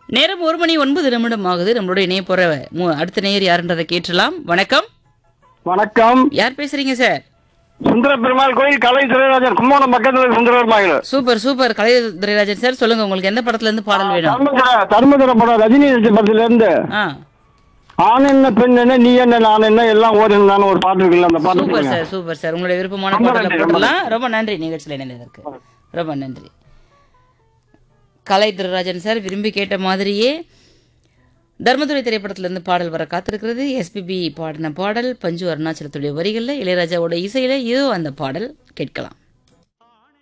நேரம் ஒரு மணி ஒன்பது நிமிடம் ஆகுது நம்மளோட இணைய போற மு- அடுத்த நேயர் யாருன்றதை கேட்டலாம் வணக்கம் வணக்கம் யார் பேசுறீங்க சார் சுந்தர பெருமாள் கோயில் கலை திரைராஜன் கும்போணம் பக்கத்துல Sundara Perumal super super Kalai Durairajan sir சொல்லுங்க உங்களுக்கு எந்த படத்துல இருந்து பாடல் வேணும் தர்மதுர தர்மதுர படம் ரஜினி நடிச்ச படத்துல இருந்து ஆ ஆண் என்ன பெண் என்ன நீ என்ன நான் என்ன எல்லாம் ஓடுனான்னு ஒரு பாட்டு இருக்குல்ல அந்த பாட்டு சூப்பர் சொல்லுங்க. சார் சூப்பர் சார் உங்களுடைய விருப்பமான ரொம்ப பாடலை நன்றி, ரொம்ப போடலாம் ரொம்ப நன்றி நிகழ்ச்சியில் இணைந்ததற்கு ரொம்ப நன்றி கலை திருராஜன் சார் விரும்பி கேட்ட மாதிரியே தர்மதுரை திரைப்படத்திலிருந்து பாடல் வர காத்திருக்கிறது எஸ்பிபி பாடின பாடல் பஞ்சு அருணாச்சலத்துடைய வரிகளில் இளையராஜாவோட இசையில இதோ அந்த பாடல் கேட்கலாம்